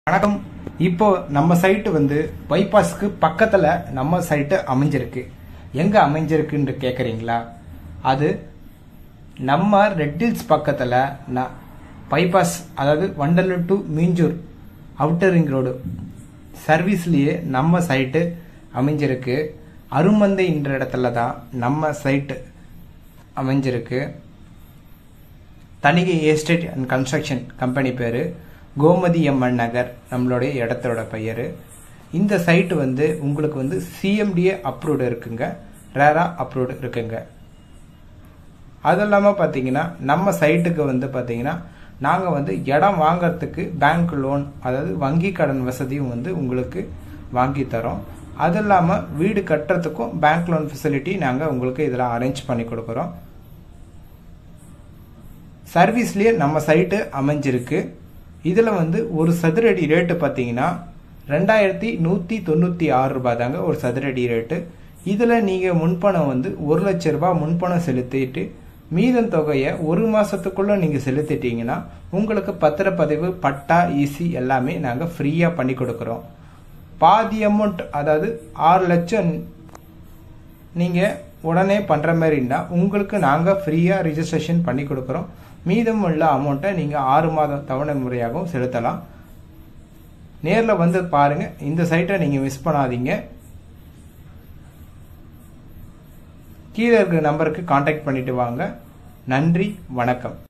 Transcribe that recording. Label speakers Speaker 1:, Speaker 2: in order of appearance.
Speaker 1: வணக்கம் இப்போ நம்ம சைட்டு வந்து பைபாஸ்க்கு பக்கத்துல நம்ம சைட்டு அமைஞ்சிருக்கு எங்க அமைஞ்சிருக்குன்னு கேக்குறீங்களா அது நம்ம ரெட் ஹில்ஸ் பக்கத்துல ந- பைபாஸ் அதாவது Vandalur to Minjur outer ring road சர்வீஸ்லயே நம்ம சைட்டு அமைஞ்சிருக்கு அருமந்தைன்ற இடத்துல தான் நம்ம சைட்டு அமைஞ்சிருக்கு Thanigai estate and construction company பேரு கோமதி அம்மன் நகர் நம்மளுடைய இடத்தோட பெயர் இந்த சைட்டு வந்து உங்களுக்கு வந்து சிஎம்டிஏ அப்ரூவ்டு இருக்குங்க ரேரா அப்ரூவ்டு இருக்குங்க அது இல்லாமல் பார்த்தீங்கன்னா நம்ம சைட்டுக்கு வந்து பார்த்தீங்கன்னா நாங்கள் வந்து இடம் வாங்குறதுக்கு பேங்க் லோன் அதாவது வங்கி கடன் வசதியும் வந்து உங்களுக்கு வாங்கி தரோம் அது இல்லாமல் வீடு கட்டுறதுக்கும் பேங்க் லோன் ஃபெசிலிட்டி நாங்கள் உங்களுக்கு இதில் அரேஞ்ச் பண்ணி கொடுக்குறோம் சர்வீஸ்லயே நம்ம சைட்டு அமைஞ்சிருக்கு இதில் வந்து ஒரு சதுரடி ரேட்டு பார்த்தீங்கன்னா ரெண்டாயிரத்தி நூற்றி தொண்ணூற்றி ஆறு ரூபாய் தாங்க ஒரு சதுரடி ரேட்டு இதில் நீங்கள் முன்பணம் வந்து ஒரு லட்ச ரூபாய் முன்பணம் செலுத்திட்டு மீதம் தொகையை ஒரு மாசத்துக்குள்ள நீங்கள் செலுத்திட்டீங்கன்னா உங்களுக்கு பத்திரப்பதிவு பட்டா ஈசி எல்லாமே நாங்கள் ஃப்ரீயாக பண்ணி கொடுக்குறோம் பாதி அமௌண்ட் அதாவது ஆறு லட்சம் நீங்கள் உடனே பண்ணுற மாதிரி இருந்தால் உங்களுக்கு நாங்கள் ஃப்ரீயாக ரிஜிஸ்ட்ரேஷன் பண்ணி கொடுக்குறோம் மீதம் உள்ள அமௌண்ட்டை நீங்கள் ஆறு மாதம் தவணை முறையாகவும் செலுத்தலாம் நேரில் வந்து பாருங்கள் இந்த சைட்டை நீங்கள் மிஸ் பண்ணாதீங்க கீழே இருக்கிற நம்பருக்கு காண்டாக்ட் பண்ணிட்டு வாங்க நன்றி வணக்கம்